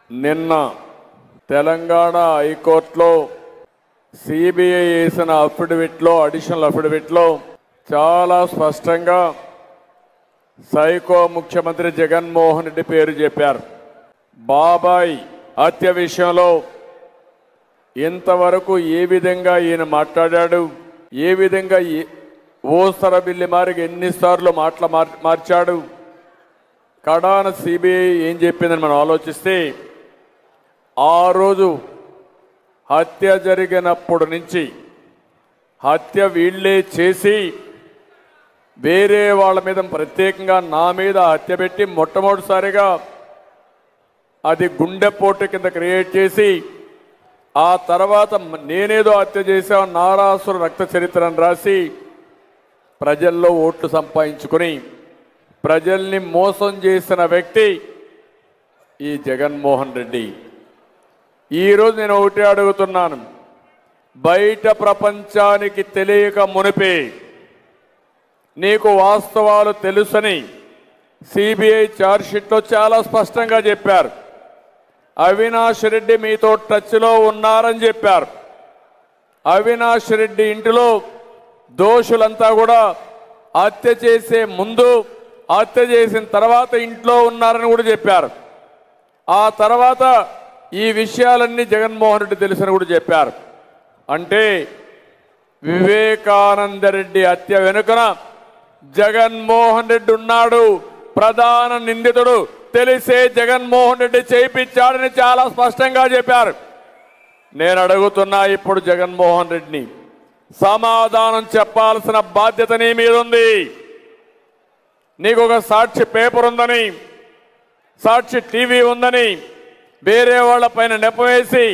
నిన్న తెలంగాణ హైకోర్టులో సిబిఐ వేసిన అఫిడవిట్లో అడిషనల్ అఫిడవిట్లో చాలా స్పష్టంగా సైకో ముఖ్యమంత్రి జగన్మోహన్ రెడ్డి పేరు చెప్పారు బాబాయ్ హత్య విషయంలో ఇంతవరకు ఏ విధంగా ఈయన మాట్లాడాడు ఏ విధంగా ఏ- ఓసర బిల్లి మారికి ఎన్నిసార్లు మాటలు మార్- మార్చాడు కడాన సిబిఐ ఏం చెప్పిందని మనం ఆలోచిస్తే ఆ రోజు హత్య జరిగినప్పుడు నుంచి హత్య వీళ్ళే చేసి వేరే వాళ్ళ మీద ప్రత్యేకంగా నా మీద హత్య పెట్టి మొట్టమొదటిసారిగా అది గుండెపోటు కింద క్రియేట్ చేసి ఆ తర్వాత మ- నేనేదో హత్య చేశా నారాసుర రక్త చరిత్రను రాసి ప్రజల్లో ఓట్లు సంపాదించుకుని ప్రజల్ని మోసం చేసిన వ్యక్తి ఈ జగన్మోహన్ రెడ్డి ఈరోజు నేను ఒకటి అడుగుతున్నాను బయట ప్రపంచానికి తెలియక మునిపే నీకు వాస్తవాలు తెలుసని సిబిఐ ఛార్జ్షీట్లో చాలా స్పష్టంగా చెప్పారు అవినాష్ రెడ్డి మీతో టచ్లో ఉన్నారని చెప్పారు అవినాష్ రెడ్డి ఇంటిలో దోషులంతా కూడా హత్య చేసే ముందు హత్య చేసిన తర్వాత ఇంట్లో ఉన్నారని కూడా చెప్పారు ఆ తర్వాత ఈ విషయాలన్నీ జగన్మోహన్ రెడ్డి తెలుసని కూడా చెప్పారు అంటే వివేకానంద రెడ్డి హత్య వెనుకన జగన్మోహన్ రెడ్డి ఉన్నాడు ప్రధాన నిందితుడు తెలిసే జగన్మోహన్ రెడ్డి చేయించాడని చాలా స్పష్టంగా చెప్పారు నేను అడుగుతున్నా ఇప్పుడు జగన్మోహన్ రెడ్డిని సమాధానం చెప్పాల్సిన బాధ్యత నీ మీద ఉంది నీకు ఒక సాక్షి పేపర్ ఉందని సాక్షి టీవీ ఉందని వేరే వాళ్ళ పైన నెపవేసి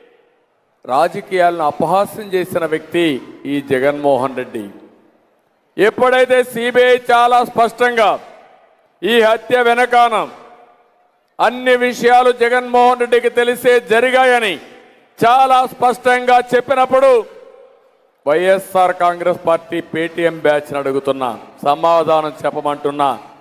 రాజకీయాలను అపహాస్యం చేసిన వ్యక్తి ఈ జగన్మోహన్ రెడ్డి ఎప్పుడైతే సిబిఐ చాలా స్పష్టంగా ఈ హత్య వెనకాన అన్ని విషయాలు జగన్మోహన్ రెడ్డికి తెలిసే జరిగాయని చాలా స్పష్టంగా చెప్పినప్పుడు YSR Congress party Paytm batch అడుగుతున్నా సమాధానం చెప్పమంటున్నా